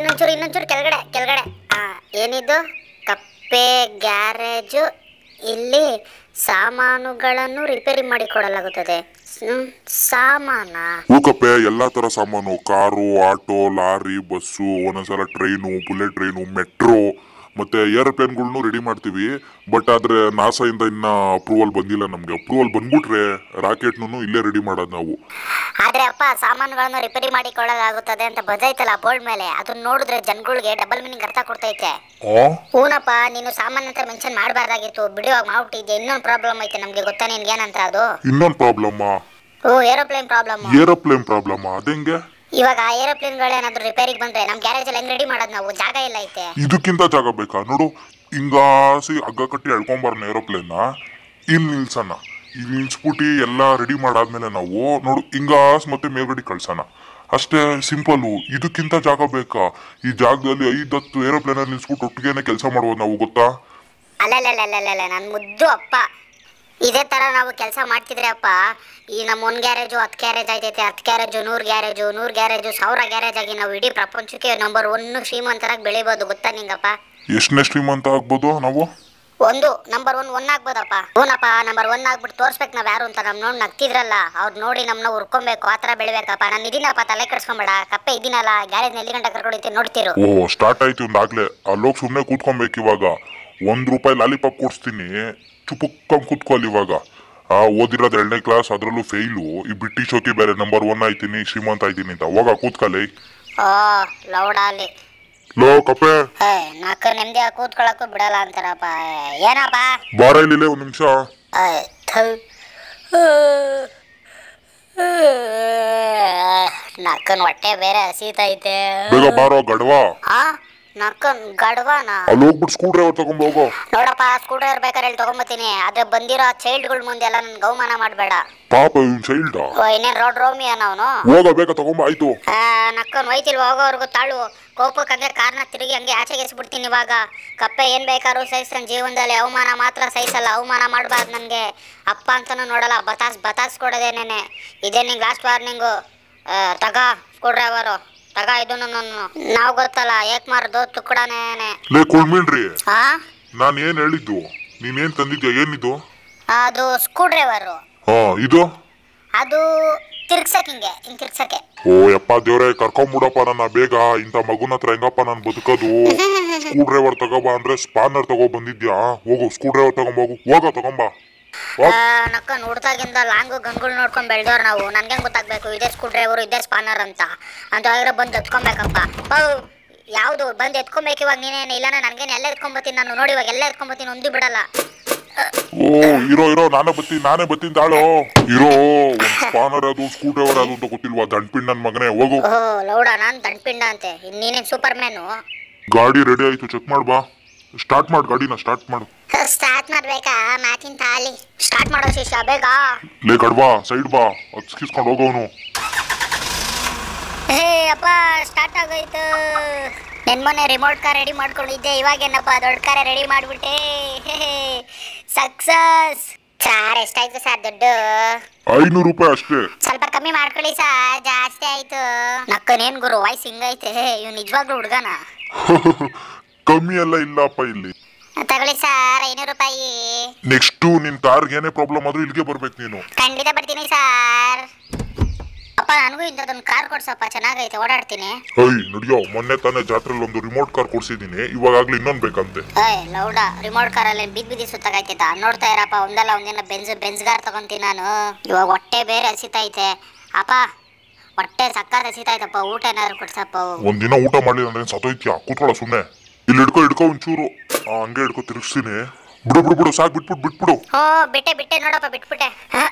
ಇನ್ನೊಂಚೂರು ಇನ್ನೊಂಚೂರು ಕೆಳಗಡೆ ಕೆಳಗಡೆ ಆ ಏನಿದು ಕಪ್ಪೆ ಗ್ಯಾರೇಜು ಇಲ್ಲಿ ಸಾಮಾನುಗಳನ್ನು ರಿಪೇರಿ ಮಾಡಿಕೊಡಲಾಗುತ್ತದೆ ಹ್ಮ್, ಸಾಮಾನ ಹೂಕಪ್ಪೆ ಎಲ್ಲಾ ತರ ಸಾಮಾನು ಕಾರು ಆಟೋ ಲಾರಿ ಬಸ್ಸು ಒಂದೊಂದ್ಸಲ ಟ್ರೈನು ಬುಲೆಟ್ ಟ್ರೈನು ಮೆಟ್ರೋ ಮತ್ತೆ ಏರೋಪ್ಲೇನ್ಗಳ್ನು ರೆಡಿ ಮಾಡ್ತೀವಿ ಬಟ್ ಆದ್ರೆ ನಾಸಾಯಿಂದ ಇನ್ನ ಅಪ್ರೂವಲ್ ಬಂದಿಲ್ಲ ನಮ್ಗೆ ಅಪ್ರೂವಲ್ ಬಂದ್ಬಿಟ್ರೆ ರಾಕೆಟ್ನು ಇಲ್ಲೇ ರೆಡಿ ಮಾಡೋದು ನಾವು ಆದ್ರೆ ಅಪ್ಪ ಸಾಮಾನುಗಳನ್ನು ರಿಪೇರಿ ಮಾಡಿಕೊಳ್ಳಲಾಗುತ್ತದೆ ಅಂತ ಬದೈತಲ್ಲ ಬೋರ್ಡ್ ಮೇಲೆ ಅದನ್ನ ನೋಡಿದ್ರೆ ಜನಗಳಿಗೆ ಡಬಲ್ ಮೀನಿಂಗ್ ಅರ್ಥ ಕೊಡ್ತೈತೆ ಆ ಹೂನಪ್ಪ ನೀನು ಸಾಮಾನ್ಯ ಅಂತ ಮೆನ್ಷನ್ ಮಾಡಬಾರ್ದಾಗಿತ್ತು ಬಿಡುವಾಗ ಮಾಡ್ಬಿಟ್ಟಿದ್ದೆ ಇನ್ನೊಂದು ಪ್ರಾಬ್ಲಮ್ ಐತೆ ನಮ್ಗೆ ಗೊತ್ತಾ ನಿನ್ಗೆ ಏನಂತ ಅದು ಇನ್ನೊಂದ್ ಪ್ರಾಬ್ಲಮ್ ಓ ಏರೋಪ್ಲೇನ್ ಪ್ರಾಬ್ಲಮ್ ಏರೋಪ್ಲೇನ್ ಪ್ರಾಬ್ಲಮ್ ಅದಂಗೆ ಇವಾಗ ಏರೋಪ್ಲೇನ್ಗಳೇನಾದ್ರೂ ರಿಪೇರಿಗೆ ಬಂದ್ರೆ ನಮ್ ಗ್ಯಾರೇಜ್ ಅಲ್ಲಿ ಹೆಂಗ್ ರೆಡಿ ಮಾಡೋದು ನಾವು ಜಾಗ ಇಲ್ಲ ಐತೆ ಇದಕ್ಕಿಂತ ಜಾಗ ಬೇಕಾ ನೋಡು ಹಿಂಗಾಸಿ ಹಗ್ಗ ಕಟ್ಟಿ ಎಳ್ಕೊಂಬಾರನ ಏರೋಪ್ಲೇನ್ ಇಲ್ಲಿ ನಿಲ್ಸಣ ಇಲ್ಲಿ ನಿಲ್ಸ್ಬಿಟ್ಟು ಎಲ್ಲ ರೆಡಿ ಮಾಡಾದ್ಮೇಲೆ ನಾವು ನೋಡು ಹಿಂಗಾಸ್ ಮತ್ತೆ ಮೇಲ್ಗಡೆ ಕಳ್ಸೋಣ ಅಷ್ಟೇ ಸಿಂಪಲ್ಲು ಇದಕ್ಕಿಂತ ಜಾಗ ಬೇಕಾ ಈ ಜಾಗದಲ್ಲಿ ಐದು ಹತ್ತು ಏರೋಪ್ಲೇನ್ ನಿಲ್ಸ್ಬಿಟ್ಟು ಒಟ್ಟಿಗೆನೆ ಕೆಲಸ ಮಾಡ್ಬೋದು ನಾವು ಗೊತ್ತಾ ಅಲ್ಲಲ್ಲಲ್ಲಲ್ಲಲ್ಲ ನನ್ ಮುದ್ದು ಅಪ್ಪ ಇದೇ ತರ ನಾವು ಕೆಲಸ ಮಾಡ್ತಿದ್ರೆ ಅಪ್ಪ ಈ ನಮ್ಮ ಒಂದ್ ಗ್ಯಾರೇಜು ಹತ್ತು ಗ್ಯಾರೇಜ್ ಆಯ್ತೈತೆ ಹತ್ತು ಗ್ಯಾರೇಜು ನೂರ್ ಗ್ಯಾರೇಜು ನೂರ್ ಗ್ಯಾರೇಜು ಸಾವಿರ ಗ್ಯಾರೇಜ್ ಆಗಿ ನಾವು ಇಡೀ ಪ್ರಪಂಚಕ್ಕೆ ನಂಬರ್ ಒನ್ ಶ್ರೀಮಂತರಾಗಿ ಬೆಳಿಬೋದು ಗೊತ್ತಾ ನಿಂಗಪ್ಪ ಎಷ್ಟನೇ ಶ್ರೀಮಂತ ಆಗ್ಬೋದು ನಾವು ಒಂದು ನಂಬರ್ ಒನ್ ಒನ್ ಆಗ್ಬೋದಪ್ಪ ಹೂನಪ್ಪ ನಂಬರ್ ಒನ್ ಆಗ್ಬಿಟ್ಟು ತೋರ್ಸ್ಬೇಕು ನಾವ್ ಯಾರು ಅಂತ ನಮ್ ನೋಡಿ ನಗ್ತಿದ್ರಲ್ಲ ಅವ್ರು ನೋಡಿ ನಮ್ನ ಉರ್ಕೊಬೇಕು ಆ ಥರ ಬೆಳಿಬೇಕಪ್ಪ ನಾನು ಇದೀನಪ್ಪ ತಲೆ ಕೆಡ್ಸ್ಕೊಂಬೇಡ ಕಪ್ಪೆ ಇದೀನಲ್ಲ ಗ್ಯಾರೇಜ್ ಎಲ್ಲಿ ಗಂಟೆ ಕರ್ಕೊಂಡೈತೆ ನೋಡ್ತಿರು ಓ ಸ್ಟಾರ್ಟ್ ಆಯ್ತು ಒಂದಾಗ್ಲೇ ಅಲ್ಲೋಗಿ ಸುಮ್ಮನೆ ಕೂತ್ಕೊಬೇಕು ಇವಾಗ ಒಂದ್ ರೂಪಾಯಿ ಲಾಲಿಪಾಪ್ ಕೊಡ್ಸ್ತೀನಿ ಚುಪುಕ್ಕಂಗ್ ಕೂತ್ಕೊಲ್ ಇವಾಗ ಆ ಓದಿರೋದು ಎರಡನೇ ಕ್ಲಾಸ್ ಅದ್ರಲ್ಲೂ ಫೇಲು ಈ ಬಿಟ್ಟಿ ಶೋಕಿ ಬೇರೆ ನಂಬರ್ ಒನ್ ಆಯ್ತೀನಿ ಶ್ರೀಮಂತ ಆಯ್ತೀನಿ ಅಂತ ಹೋಗ ಕೂತ್ಕಲಿ ಓ ಲೌಡಾಲಿ ಲೋ ಕಪ್ಪೆ ಏ ನಾಲ್ಕು ನೆಮ್ಮದಿ ಕೂತ್ಕೊಳಕ್ಕೂ ಬಿಡಲ್ಲ ಅಂತಾರಪ್ಪ ಏನಪ್ಪ ಬಾರ ಇಲ್ಲಿಲೆ ಒಂದ್ ನಿಮಿಷ ಏ, ಥು. ನಕ್ಕನ್ ಹೊಟ್ಟೆ ಬೇರೆ ಹಸೀತೈತೆ ಬೇಗ ಬಾರೋ ಗಡ್ವಾ ಆ ನಕ್ಕನ್ ಗಡ್ವಾನ ಅಲ್ಲಿ ಹೋಗ್ಬಿಟ್ಟು ಸ್ಕ್ರೂ ಡ್ರೈವರ್ ತಗೊಂಡ್ ಹೋಗೋ ನೋಡಪ್ಪ ಸ್ಕೂಟರ್ ಡ್ರೈವರ್ ಬೇಕಾದ್ರೆ ಇಲ್ಲಿ ತಗೊಂಬತ್ತೀನಿ ಆದ್ರೆ ಬಂದಿರೋ ಚೈಲ್ಡ್ಗಳ ಮುಂದೆ ಎಲ್ಲ ನನ್ಗೆ ಅವಮಾನ ಮಾಡಬೇಡ ಪಾಪ ಇವ್ನ್ ಚೈಲ್ಡ ಇನ್ನೇನ್ ರೋಡ್ ರೋಮಿಯನ್ ಅವನು ಹೋಗ ಬೇಗ ತಗೊಂಬ ಆಯ್ತು ನಕ್ಕನ್ ಒಯ್ತಿಲ್ವ ಹೋಗೋವರೆಗೂ ತಾಳು ಕೋಪಕ್ಕೆ ಹಂಗೆ ಕಾರ್ನ ತಿರುಗಿ ಹಂಗೆ ಆಚೆಗೆ ಎಸ್ಬಿಡ್ತೀನಿ ಇವಾಗ ಕಪ್ಪೆ ಏನ್ ಬೇಕಾದ್ರೂ ಸಹಿಸ್ತಾನೆ ಜೀವನದಲ್ಲಿ ಅವಮಾನ ಮಾತ್ರ ಸಹಿಸಲ್ಲ ಅವಮಾನ ಮಾಡಬಾರ್ದು ನನಗೆ ಅಪ್ಪ ಅಂತನೂ ನೋಡಲ್ಲ ಬತಾಸ್ ಬತಾಸ್ ಕೊಡೋದೇನೇನೆ ಇದೇ ನಿಂಗೆ ಲಾಸ್ಟ್ ವಾರ್ನಿಂಗು ತಗ ಸ್ಕ್ರೂ ಡ್ರೈವರು ತಗ ಇದನ್ನು ನಾವು ಗೊತ್ತಲ್ಲ ಏಕ್ ಮಾರ್ದು ತುಕ್ಕಡನೇನೆ ಲೇ ಕುಳ್ಮೀನ್ರಿ ಹಾ ನಾನ್ ಏನ್ ಹೇಳಿದ್ದು ನೀನ್ ಏನ್ ತಂದಿದ್ಯಾ ಏನಿದು ಅದು ಸ್ಕ್ರೂ ಡ್ರೈವರು ಹಾ ಇದು ಅದು ತಿರ್ಗ್ಸಕ್ ಹಿಂಗೆ ಹಿಂಗೆ ತಿರ್ಗ್ಸಕ್ಕೆ ಓ ಯಪ್ಪ ದೇವ್ರೆ ಕರ್ಕೊಂಬಿಡಪ್ಪ ನನ್ನ ಬೇಗ ಇಂಥ ಮಗುನ ಹತ್ರ ಹೆಂಗಪ್ಪ ನಾನು ಬದುಕೋದು ಸ್ಕ್ರೂ ಡ್ರೈವರ್ ತಗೋಬಾ ಅಂದ್ರೆ ಸ್ಪಾನರ್ ತಗೋ ಬಂದಿದ್ಯಾ ಹೋಗು ಸ್ಕ್ರೂ ಡ್ರೈವರ್ ತಗೊಂಬೋಗು ಹೋಗ ತಗೊಂಬ ನಕ್ಕ ನೋಡ್ದಾಗಿಂದ ಲಾಂಗು ಗನ್ಗಳು ನೋಡ್ಕೊಂಡ್ ಬೆಳ್ದವ್ರು ನಾವು ನನ್ಗೆ ಗೊತ್ತಾಗ್ಬೇಕು ಇದೇ ಸ್ಕ್ರೂ ಡ್ರೈವರು ಇದೇ ಸ್ಪಾನರ್ ಅಂತ ಅಂತ ಆಗಿರೋ ಬಂದು ಎತ್ಕೊಬೇಕಪ್ಪ ಓ ಯಾವುದು ಬಂದು ಎತ್ಕೊಬೇಕು ಇವಾಗ ನೀನೇನು ಇಲ್ಲಾನ ನನಗೇನು ಎಲ್ಲ ಎತ್ಕೊಂಬತ್ತೀನಿ ನಾನು ನೋಡಿ ಇವಾಗ ಎಲ್ಲ ಎತ್ಕೊಂಬತ್ತೀನಿ ಒಂದು ಬಿಡಲ್ಲ ಓ ಇರೋ ಇರೋ ನಾನೇ ಬತ್ತೀನಿ ನಾನೇ ಬತ್ತೀನಿ ತಾಳು ಇರೋ ಒಂದ್ ಸ್ಪಾನರ್ ಅದು ಸ್ಕ್ರೂ ಡ್ರೈವರ್ ಅದು ಅಂತ ಗೊತ್ತಿಲ್ವಾ ದಂಡ್ಪಿಂಡ್ ನನ್ ಮಗನೇ ಹೋಗು ಓಹೋ ಲೌಡ ನಾನು ದಂಡ್ಪಿಂಡ ಅಂತೆ ಇನ್ನು ನೀನೇನು ಸೂಪರ್ ಮ್ಯಾನು ಗಾಡಿ ರೆಡಿ ಆಯ್ತು ಚೆಕ್ ಮಾಡ್ ಬಾ ಸ್ಟಾರ್ಟ್ ಮಾಡು ಗಾಡಿನ ಸ್ಟಾರ್ಟ್ ಮಾಡು ಸ್ಟಾರ್ಟ್ ಮಾಡ್ಬೇಕಾ ಮ್ಯಾಚಿನ ತಾಲಿ ಸ್ಟಾರ್ಟ್ ಮಾಡೋ ಶಿಷ್ಯ ಬೇಗ ಲೇ ಗಡ್ಬಾ ಸೈಡ್ ಬಾ ಹಚ್ಕಿಸ್ಕೊಂಡು ಹೋಗೋನು ಹೇ ಅಪ್ಪ ಸ್ಟಾರ್ಟ್ ಆಗೋಯ್ತು ನೆನ್ ಮೊನ್ನೆ ರಿಮೋಟ್ ಕಾರ್ ರೆಡಿ ಮಾಡ್ಕೊಂಡಿದ್ದೆ ಇವಾಗೇನಪ್ಪ ದೊಡ್ಡ ಕಾರೇ ರೆಡಿ ಮಾಡ್ಬಿಟ್ಟೆ ಸಕ್ಸಸ್ ಸಾರ್ ಎಷ್ಟಾಯ್ತು ಸರ್ ದುಡ್ಡು ಐನೂರು ರೂಪಾಯಿ ಅಷ್ಟೇ ಸ್ವಲ್ಪ ಕಮ್ಮಿ ಮಾಡ್ಕೊಳ್ಳಿ ಸರ್ ಜಾಸ್ತಿ ಆಯ್ತು ನಕ್ಕನೇನ್ ಗುರು ವಾಯ್ಸ್ ಹಿಂಗೈತೆ ಇವ್ ನಿಜವಾಗ್ಲೂ ಹುಡ್ಗನ ಕಮ್ಮಿ ಎಲ್ಲ ಇಲ್ಲಪ್ಪ ಇಲ್ಲಿ ತಗೊಳ್ಳಿ ಸರ್ ಐನೂರು ರೂಪಾಯಿ ನೆಕ್ಸ್ಟ್ ನಿನ್ ಕಾರ್ಗೆ ಏನೇ ಪ್ರಾಬ್ಲಮ್ ಆದ್ರೂ ಇಲ್ಲಿಗೆ ಬರ್ಬೇಕು ನೀನು ಖಂಡಿತ ಬರ್ತೀನಿ ಸರ್ ಅಪ್ಪ ನನಗೂ ಇಂಥದ್ದೊಂದು ಕಾರ್ ಕೊಡ್ಸಪ್ಪ ಚೆನ್ನಾಗೈತೆ ಓಡಾಡ್ತೀನಿ ಐ ನಡಿಯೋ ಮೊನ್ನೆ ತಾನೇ ಜಾತ್ರೆಲಿ ಒಂದು ರಿಮೋಟ್ ಕಾರ್ ಕೊಡ್ಸಿದೀನಿ ಇವಾಗಲೇ ಇನ್ನೊಂದು ಬೇಕಂತೆ ಏಯ್ ಲೌಡ ರಿಮೋಟ್ ಕಾರಲ್ಲಿ ಬಿದ್ ಬಿದ್ದಿ ಸುತ್ತಾಗೈತೈತ ನೋಡ್ತಾ ಇರಪ್ಪ ಒಂದಲ್ಲ ಒಂದಿನ ಬೆಂಜ್ ಬೆಂಜ್ ಕಾರ್ ತಗೊಂತೀನಿ ನಾನು ಇವಾಗ ಹೊಟ್ಟೆ ಬೇರೆ ಹಸಿತೈತೆ ಅಪ್ಪ ಹೊಟ್ಟೆ ಸಕ್ಕತ್ ಹಸಿತೈತಪ್ಪ ಊಟ ಏನಾದ್ರು ಕೊಡ್ಸಪ್ಪ ಒಂದಿನ ಊಟ ಮಾಡ್ಲಿಲ್ಲ ಅಂದ್ರೆ ಸತ್ತೋಯ್ತ್ಯಾ ಕೂತ್ಕೊಳ್ಳ ಸುಮ್ನೆ ಇಲ್ಲಿ ಹಿಡ್ಕೊ ಹಿಡ್ಕೊ ಒಂಚೂರು ಆ, ಹಂಗೆ ಹಿಡ್ಕೊ ತಿರುಗಿಸ್ತೀನಿ ಬಿಡು ಬಿಡು ಬಿಡು ಸಾಕು ಬಿಟ್ಬಿಟ್ಟು ಬಿಟ್ಬಿಡು ಹ್ಞೂ ಬಿಟ್ಟೆ ಬಿಟ್ಟೆ ನೋಡಪ್ಪ ಬಿಟ್ಬಿಟ್ಟೆ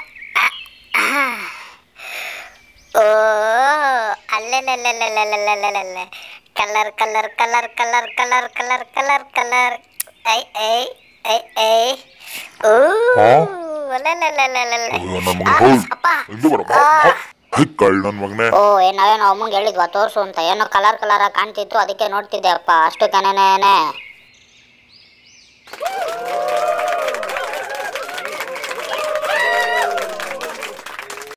ಓ ಅಲ್ಲೆಲ್ಲೆಲ್ಲೆಲ್ಲೆಲ್ಲೆಲ್ಲೆಲ್ಲೆಲ್ಲೆ colour colour colour colour colour colour colour colour ಐ ಐ ಐ ಐ ಓ ಹಾ? ಅಲ್ಲೆಲ್ಲೆಲ್ಲೆಲ್ಲೆಲ್ಲೆ. ಅಯ್ಯೋ, ನನ್ ಮಗ ಆ, ಹೋಯ್. ಅಪ್ಪ ಇಲ್ಲಿ ಬರಪ್ಪ ಆ. ಹೈ ಕಳ್ ನನ್ ಮಗನೇ ಓ ಏನ್ ನಾವೇನೋ ಅಮ್ಮಂಗೆ ಹೇಳಿದ್ವಾ ತೋರ್ಸು ಅಂತ ಏನೋ ಕಲರ್ ಕಲರ್ ಕಾಣ್ತಿತ್ತು ಅದಕ್ಕೆ ನೋಡ್ತಿದ್ದೆ ಅಪ್ಪ ಅಷ್ಟು ಕನೇನೇನೆ